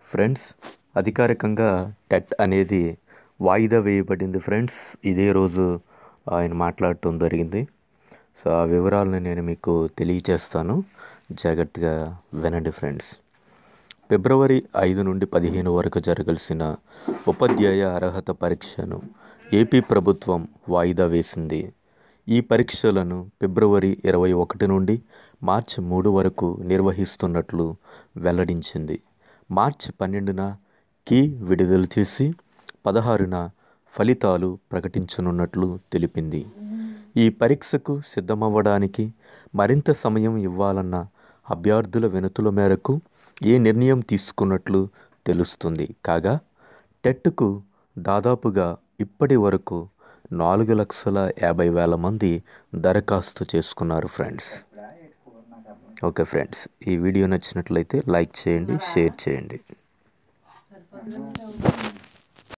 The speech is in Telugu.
ఫ్రెండ్స్ అధికారికంగా టెట్ అనేది వాయిదా వేయబడింది ఫ్రెండ్స్ ఇదే రోజు ఆయన మాట్లాడటం జరిగింది సో ఆ వివరాలను నేను మీకు తెలియచేస్తాను జాగ్రత్తగా వినండి ఫ్రెండ్స్ ఫిబ్రవరి ఐదు నుండి పదిహేను వరకు జరగాల్సిన ఉపాధ్యాయ అర్హత పరీక్షను ఏపీ ప్రభుత్వం వాయిదా వేసింది ఈ పరీక్షలను ఫిబ్రవరి ఇరవై ఒకటి నుండి మార్చి మూడు వరకు నిర్వహిస్తున్నట్లు వెల్లడించింది మార్చి పన్నెండున కీ విడుదల చేసి పదహారున ఫలితాలు ప్రకటించనున్నట్లు తెలిపింది ఈ పరీక్షకు సిద్ధమవ్వడానికి మరింత సమయం ఇవ్వాలన్న అభ్యర్థుల వినతుల మేరకు ఈ నిర్ణయం తీసుకున్నట్లు తెలుస్తుంది కాగా టెట్కు దాదాపుగా ఇప్పటి వరకు నాలుగు లక్షల యాభై వేల మంది దరఖాస్తు చేసుకున్నారు ఫ్రెండ్స్ ఓకే ఫ్రెండ్స్ ఈ వీడియో నచ్చినట్లయితే లైక్ చేయండి షేర్ చేయండి